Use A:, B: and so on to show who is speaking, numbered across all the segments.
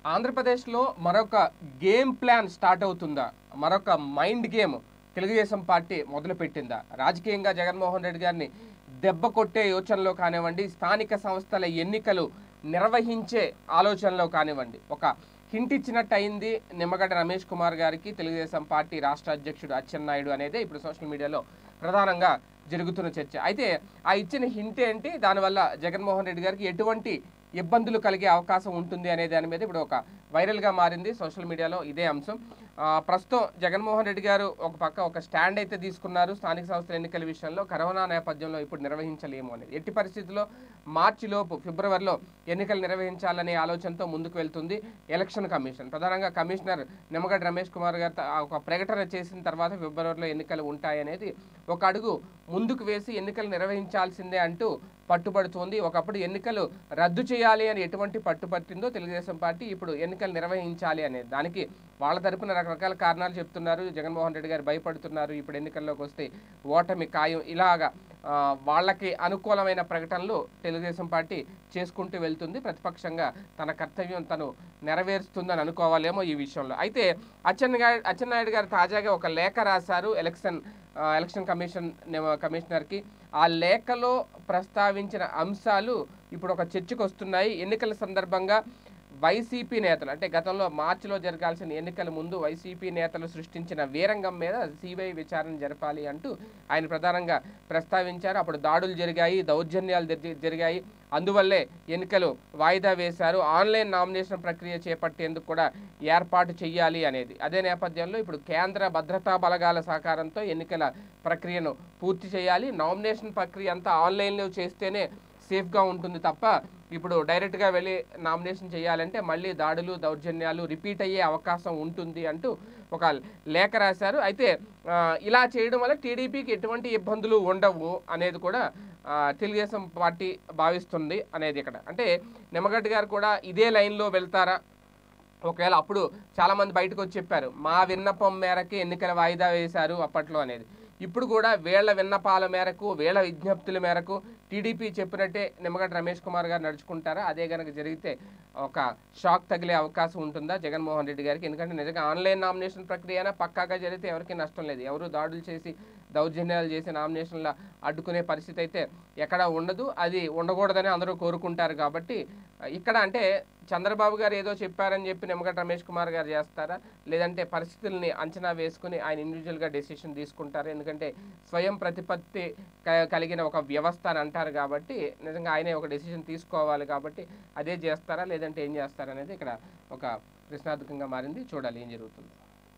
A: ఆంధ్రప్రదేశ్లో మరొక game plan start అవుతుందా మరొక మైండ్ గేమ్ తెలుగుదేశం పార్టీ మొదలుపెట్టిందా రాజకీయంగా జగన్మోహన్ రెడ్డి గారిని దెబ్బ కొట్టే యోచనలో కానివ్వండి స్థానిక సంస్థల ఎన్నికలు నిర్వహించే ఆలోచనలో కానివ్వండి ఒక హింట్ ఇచ్చినట్టు అయింది నిమ్మగడ్డ రమేష్ కుమార్ గారికి తెలుగుదేశం పార్టీ రాష్ట్ర అధ్యక్షుడు అచ్చెన్నాయుడు అనేది ఇప్పుడు సోషల్ మీడియాలో ప్రధానంగా జరుగుతున్న చర్చ అయితే ఆ ఇచ్చిన హింట్ ఏంటి దానివల్ల జగన్మోహన్ రెడ్డి గారికి ఎటువంటి ఇబ్బందులు కలిగే అవకాశం ఉంటుంది అనే దాని మీద ఇప్పుడు ఒక వైరల్గా మారింది సోషల్ మీడియాలో ఇదే అంశం ఆ, ప్రస్తుతం జగన్మోహన్ రెడ్డి గారు ఒక పక్క ఒక స్టాండ్ అయితే తీసుకున్నారు స్థానిక సంస్థల ఎన్నికల విషయంలో కరోనా నేపథ్యంలో ఇప్పుడు నిర్వహించలేము అనేది ఎట్టి పరిస్థితుల్లో మార్చి లోపు ఫిబ్రవరిలో ఎన్నికలు నిర్వహించాలనే ఆలోచనతో ముందుకు వెళ్తుంది ఎలక్షన్ కమిషన్ ప్రధానంగా కమిషనర్ నిమ్మగడ్డ రమేష్ కుమార్ గారు త- ఒక ప్రకటన చేసిన తర్వాత ఫిబ్రవరిలో ఎన్నికలు ఉంటాయనేది ఒక అడుగు ముందుకు వేసి ఎన్నికలు నిర్వహించాల్సిందే అంటూ పట్టుబడుతోంది ఒకప్పుడు ఎన్నికలు రద్దు చేయాలి అని ఎటువంటి పట్టుపట్టిందో తెలుగుదేశం పార్టీ ఇప్పుడు ఎన్నికలు నిర్వహించాలి అనేది దానికి వాళ్ళ తరపున రకరకాల కారణాలు చెప్తున్నారు జగన్మోహన్ రెడ్డి గారు భయపడుతున్నారు ఇప్పుడు ఎన్నికల్లోకి వస్తే ఓటమి ఖాయం ఇలాగా ఆ, వాళ్ళకి అనుకూలమైన ప్రకటనలు తెలుగుదేశం పార్టీ చేసుకుంటూ వెళ్తుంది ప్రతిపక్షంగా తన కర్తవ్యం తను నెరవేరుస్తుందని అనుకోవాలేమో ఈ విషయంలో అయితే అచ్చెన్నాయుడు అచ్చెన్నాయుడు గారు తాజాగా ఒక లేఖ రాశారు ఎలక్షన్ ఆ, ఎలక్షన్ కమిషన్ నిమ- కమిషనర్కి ఆ లేఖలో ప్రస్తావించిన అంశాలు ఇప్పుడు ఒక చర్చకు వస్తున్నాయి ఎన్నికల సందర్భంగా వైసీపీ నేతలు అంటే గతంలో మార్చిలో జరగాల్సిన ఎన్నికల ముందు వైసీపీ నేతలు సృష్టించిన వీరంగం మీద సిబిఐ విచారణ జరపాలి అంటూ ఆయన ప్రధానంగా ప్రస్తావించారు అప్పుడు దాడులు జరిగాయి దౌర్జన్యాలు జరి- జరిగాయి అందువల్లే ఎన్నికలు వాయిదా వేశారు ఆన్లైన్ నామినేషన్ ప్రక్రియ చేపట్టేందుకు కూడా ఏర్పాటు చేయాలి అనేది అదే నేపథ్యంలో ఇప్పుడు కేంద్ర భద్రతా బలగాల సహకారంతో ఎన్నికల ప్రక్రియను పూర్తి చేయాలి నామినేషన్ ప్రక్రియ అంతా ఆన్లైన్లో చేస్తేనే సేఫ్గా ఉంటుంది తప్ప ఇప్పుడు డైరెక్ట్గా వెళ్ళి నామినేషన్ చేయాలంటే మళ్ళీ దాడులు దౌర్జన్యాలు రిపీట్ అయ్యే అవకాశం ఉంటుంది అంటూ ఒక లేఖ రాశారు అయితే ఆ, ఇలా చేయడం వల్ల టీడీపీకి ఎటువంటి ఇబ్బందులు ఉండవు అనేది కూడా ఆ, తెలుగుదేశం పార్టీ భావిస్తుంది అనేది ఇక్కడ అంటే నిమ్మగడ్డ గారు కూడా ఇదే లైన్లో వెళ్తారా ఒకవేళ అప్పుడు చాలామంది బయటకు వచ్చి చెప్పారు మా విన్నపం మేరకే ఎన్నికల వాయిదా వేశారు అప్పట్లో అనేది ఇప్పుడు కూడా వీళ్ళ విన్నపాల మేరకు వీళ్ళ విజ్ఞప్తుల మేరకు టీడీపీ చెప్పినట్టే నిమ్మగడ్డ రమేష్ కుమార్ గారు నడుచుకుంటారా అదే కనుక జరిగితే ఒక షాక్ తగిలే అవకాశం ఉంటుందా జగన్మోహన్ రెడ్డి గారికి ఎందుకంటే నిజంగా ఆన్లైన్ నామినేషన్ ప్రక్రియ అయినా పక్కాగా జరిగితే ఎవరికి నష్టం లేదు ఎవరు దాడులు చేసి దౌర్జన్యాలు చేసి నామినేషన్ల అడ్డుకునే పరిస్థితి అయితే ఎక్కడ ఉండదు అది ఉండకూడదని అందరూ కోరుకుంటారు కాబట్టి ఇక్కడ అంటే చంద్రబాబు గారు ఏదో చెప్పారని చెప్పి నిమ్మగడ్డ రమేష్ కుమార్ గారు చేస్తారా లేదంటే పరిస్థితుల్ని అంచనా వేసుకుని ఆయన ఇండివిజువల్గా డెసిషన్ తీసుకుంటారు ఎందుకంటే స్వయం ప్రతిపత్తి క- కలిగిన ఒక వ్యవస్థ అని అంటారు కాబట్టి నిజంగా ఆయనే ఒక డెసిషన్ తీసుకోవాలి కాబట్టి అదే చేస్తారా లేదంటే ఏం చేస్తారా అనేది ఇక్కడ ఒక ప్రశ్నార్థకంగా మారింది చూడాలి ఏం జరుగుతుంది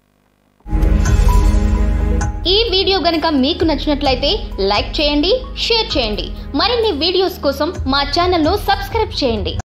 B: ఈ వీడియో గనుక మీకు నచ్చినట్లయితే లైక్ చేయండి షేర్ చేయండి మరిన్ని వీడియోస్ కోసం మా ఛానల్ను సబ్స్క్రైబ్ చేయండి